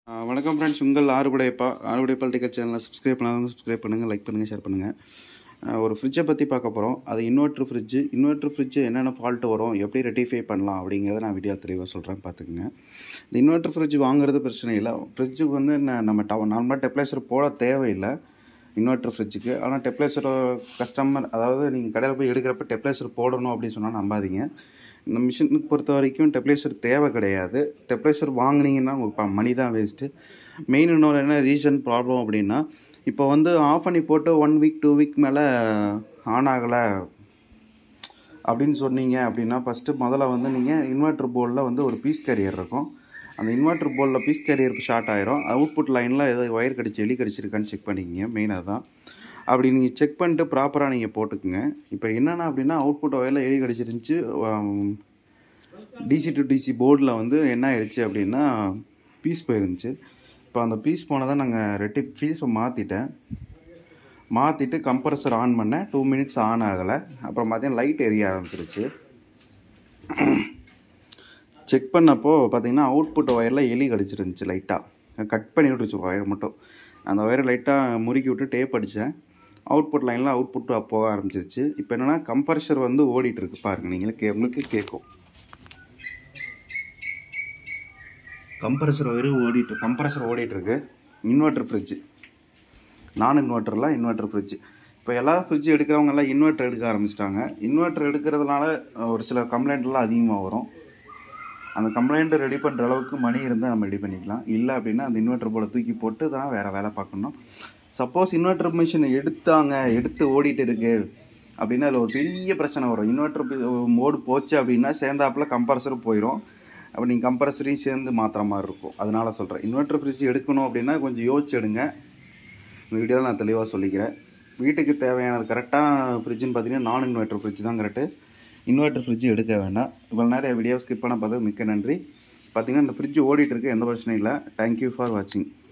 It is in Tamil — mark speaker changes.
Speaker 1: ஆ, வணக்கம் ஃப்ரெண்ட்ஸ் உங்கள் ஆறுபடையப்பா ஆறுபடை பொலிட்டிக்கல் சேனலை சப்ஸ்கிரைப் பண்ணாதவங்க சப்ஸ்கிரைப் பண்ணுங்கள் லைக் பண்ணுங்கள் ஷேர் பண்ணுங்கள் ஒரு ஃப்ரிட்ஜை பற்றி பார்க்க போகிறோம் அது இன்வெர்ட்ரு ஃப்ரிட்ஜு இன்வெர்ட்ரு ஃப்ரிட்ஜு என்னென்ன ஃபால்ட்டு வரும் எப்படி ரெட்டிஃபை பண்ணலாம் அப்படிங்கிறத நான் வீடியோ தெளிவாக சொல்கிறேன் பார்த்துக்குங்க இந்த இன்வெர்ட்ரு ஃப்ரிட்ஜ் வாங்குறது பிரச்சனை இல்லை ஃப்ரிட்ஜுக்கு வந்து ந- நம்ம டவ நார்மலாக டெப்ளைசர் போட தேவையில்லை இன்வெர்ட்ரு ஃப்ரிட்ஜுக்கு ஆனால் டெப்ளைசர் கஸ்டமர் அதாவது நீங்கள் கடையில் போய் எடுக்கிறப்ப டெப்ளைசர் போடணும் அப்படின்னு சொன்னால் நம்பாதீங்க இந்த மிஷினுக்கு பொறுத்த வரைக்கும் டெப்ளைசர் தேவை கிடையாது டெப்ளைசர் வாங்குனீங்கன்னா உங்களுக்கு மணி தான் வேஸ்ட்டு மெயின் இன்னொரு என்ன ரீசன் ப்ராப்ளம் அப்படின்னா இப்போ வந்து ஆஃப் பண்ணி போட்டு ஒன் வீக் டூ வீக் மேலே ஆன் ஆகலை அப்படின்னு சொன்னீங்க அப்படின்னா ஃபஸ்ட்டு முதல்ல வந்து நீங்கள் இன்வெர்ட்டர் போர்டில் வந்து ஒரு பீஸ் கேரியர் இருக்கும் அந்த இன்வெர்ட்டர் போர்டில் பீஸ் கேரியர் ஷார்ட் ஆயிரும் அவுட்புட் லைனில் ஏதாவது ஒயர் கடிச்சு எலி கடிச்சிருக்கான்னு செக் பண்ணிக்கிங்க மெயின் அதுதான் அப்படி நீங்கள் செக் பண்ணிட்டு ப்ராப்பராக நீங்கள் போட்டுக்குங்க இப்போ என்னென்ன அப்படின்னா அவுட்புட் ஒயரில் எலி கடிச்சிருந்துச்சு டிசி டு டிசி போர்டில் வந்து என்ன ஆயிடுச்சு அப்படின்னா பீஸ் போயிருந்துச்சு இப்போ அந்த பீஸ் போனதை நாங்கள் ரெட்டி பீஸை மாற்றிட்டேன் மாற்றிட்டு கம்ப்ரஸர் ஆன் பண்ணேன் டூ மினிட்ஸ் ஆன் ஆகலை அப்புறம் பார்த்தீங்கன்னா லைட் எரிய ஆரம்பிச்சிருச்சு செக் பண்ணப்போ பார்த்தீங்கன்னா அவுட்புட் ஒயரில் எலி கடிச்சிருந்துச்சு லைட்டாக கட் பண்ணி விட்டுருச்சு ஒயர் மட்டும் அந்த ஒயரை லைட்டாக முறுக்கி விட்டு டேப் அடித்தேன் அவுட்புட் லைனில் அவுட்புட் போக ஆரம்பிச்சிருச்சு இப்போ என்னென்னா கம்ப்ரஷர் வந்து ஓடிட்டு இருக்கு பாருங்க நீங்களே கே உங்களுக்கு கேட்கும் கம்ப்ரஸர் ஒயர் ஓடிட்டு கம்ப்ரஸர் ஓடிட்டு இருக்கு இன்வெர்ட்டர் ஃப்ரிட்ஜு நான் இன்வெர்ட்டரில் இன்வெர்ட்டர் ஃப்ரிட்ஜ் இப்போ எல்லாரும் ஃப்ரிட்ஜ் எடுக்கிறவங்க எல்லாம் இன்வெர்ட்டர் எடுக்க ஆரம்பிச்சிட்டாங்க இன்வெர்ட்டர் எடுக்கிறதுனால அஹ், ஒரு சில கம்ப்ளைண்ட்லாம் அதிகமாக வரும் அந்த கம்ப்ளைண்ட்டை ரெடி பண்ணுற அளவுக்கு மணி இருந்தால் நம்ம ரெடி பண்ணிக்கலாம் இல்லை அப்படின்னா அந்த இன்வெர்ட்டர் போல தூக்கி போட்டு தான் வேறு வேலை பார்க்கணும் சப்போஸ் இன்வெர்ட்டர் மிஷின் எடுத்தாங்க எடுத்து ஓடிட்டு இருக்கு அப்படின்னா அதில் ஒரு பெரிய பிரச்சனை வரும் இன்வெர்ட்டர் மோடு போச்சு அப்படின்னா சேர்ந்தாப்புல கம்ப்ரஸரும் போயிடும் அப்போ நீங்கள் கம்ப்ரஸரையும் சேர்ந்து மாற்றுற மாதிரி இருக்கும் அதனால சொல்கிறேன் இன்வெர்ட்டர் ஃப்ரிட்ஜ் எடுக்கணும் அப்படின்னா கொஞ்சம் யோசிச்சு எடுங்க இந்த வீடியோவில் நான் தெளிவாக சொல்லிக்கிறேன் வீட்டுக்கு தேவையானது கரெக்டாக ஃப்ரிட்ஜுன்னு பார்த்தீங்கன்னா நான் இன்வெர்ட்டர் ஃப்ரிட்ஜ் தான் கரெக்டு இன்வெர்ட்டர் ஃப்ரிட்ஜ் எடுக்க வேண்டாம் இவ்வளோ நேரம் வீடியோ ஸ்கிப் பண்ண பார்த்து மிக்க நன்றி பார்த்தீங்கன்னா இந்த ஃப்ரிட்ஜ் ஓடிட்டு இருக்கு எந்த பிரச்சனையும் இல்லை தேங்க்யூ ஃபார் வாட்சிங்